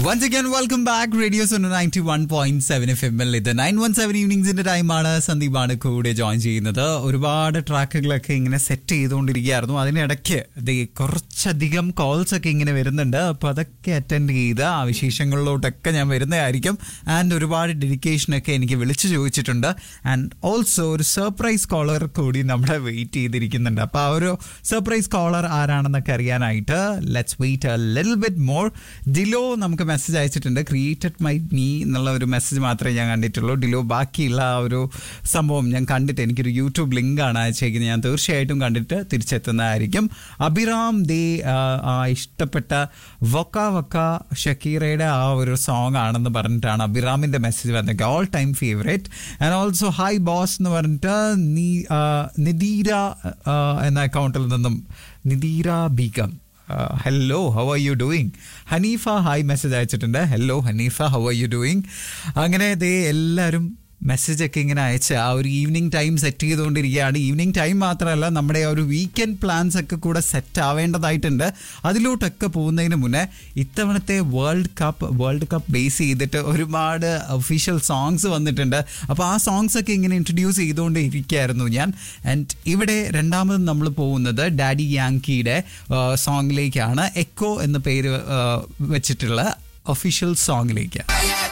once again welcome back radio zone ninety one point seven F M എൽ ഇത് nine one seven ഈവനിങ്സിന്റെ ടൈമാണ് സന്ദീപാണ് കൂടെ ജോയിൻ ചെയ്യുന്നത് ഒരുപാട് ട്രാക്കുകളൊക്കെ ഇങ്ങനെ സെറ്റ് ചെയ്തുകൊണ്ടിരിക്കുകയായിരുന്നു അതിനിടയ്ക്ക് ദേ കുറച്ചധികം കോൾസ് ഒക്കെ ഇങ്ങനെ വരുന്നുണ്ട് അപ്പോൾ അതൊക്കെ അറ്റൻഡ് ചെയ്ത് ആ വിശേഷങ്ങളിലോട്ടൊക്കെ ഞാൻ വരുന്നതായിരിക്കും ആൻഡ് ഒരുപാട് ഡെഡിക്കേഷനൊക്കെ എനിക്ക് വിളിച്ചു ചോദിച്ചിട്ടുണ്ട് ആൻഡ് ഓൾസോ ഒരു സർപ്രൈസ് കോളർ കൂടി നമ്മുടെ വെയിറ്റ് ചെയ്തിരിക്കുന്നുണ്ട് അപ്പോൾ ആ ഒരു സർപ്രൈസ് കോളർ ആരാണെന്നൊക്കെ അറിയാനായിട്ട് let's wait a little bit more ഡിലോ നമുക്ക് മെസ്സേജ് അയച്ചിട്ടുണ്ട് ക്രിയേറ്റഡ് മൈ മീ എന്നുള്ള ഒരു മെസ്സേജ് മാത്രമേ ഞാൻ കണ്ടിട്ടുള്ളൂ ഡിലോ ബാക്കിയുള്ള ആ ഒരു സംഭവം ഞാൻ കണ്ടിട്ട് എനിക്കൊരു യൂട്യൂബ് ലിങ്കാണ് അയച്ചേക്കുന്നത് ഞാൻ തീർച്ചയായിട്ടും കണ്ടിട്ട് തിരിച്ചെത്തുന്നതായിരിക്കും അഭിറാം ദേ ആ, ആ ഇഷ്ടപ്പെട്ട വക്ക വക്ക ഷക്കീറയുടെ ആ ഒരു സോങ് ആണെന്ന് പറഞ്ഞിട്ടാണ് അഭിറാമിന്റെ മെസ്സേജ് വന്നത് all time favourite and also hi boss എന്ന് പറഞ്ഞിട്ട് നീ ആ, നിദീര ആ, എന്ന അക്കൗണ്ടിൽ നിന്നും Nideera Begum hello how are you doing Hanifa hi message അയച്ചിട്ടുണ്ട് hello Hanifa how are you doing അങ്ങനെ ദേ എല്ലാവരും മെസ്സേജ് ഒക്കെ ഇങ്ങനെ അയച്ച് ആ ഒരു ഈവനിങ് ടൈം സെറ്റ് ചെയ്തുകൊണ്ടിരിക്കുകയാണ് ഈവനിങ് ടൈം മാത്രമല്ല നമ്മുടെ ആ ഒരു വീക്കെൻഡ് പ്ലാൻസ് ഒക്കെ കൂടെ സെറ്റ് ആവേണ്ടതായിട്ടുണ്ട് അതിലോട്ടൊക്കെ പോകുന്നതിന് മുന്നേ ഇത്തവണത്തെ world cup world cup base ചെയ്തിട്ട് ഒരുപാട് ഒഫീഷ്യൽ സോങ്സ് വന്നിട്ടുണ്ട് അപ്പോൾ ആ സോങ്സ് ഒക്കെ ഇങ്ങനെ ഇൻട്രൊഡ്യൂസ് ചെയ്തുകൊണ്ട് ഇരിക്കുകയായിരുന്നു ഞാൻ ആൻഡ് ഇവിടെ രണ്ടാമത് നമ്മൾ പോകുന്നത് ഡാഡി യാങ്കിയുടെ സോങ്ങിലേക്കാണ് എക്കോ എന്ന പേര് ആ, വെച്ചിട്ടുള്ള ഒഫീഷ്യൽ സോങ്ങിലേക്ക്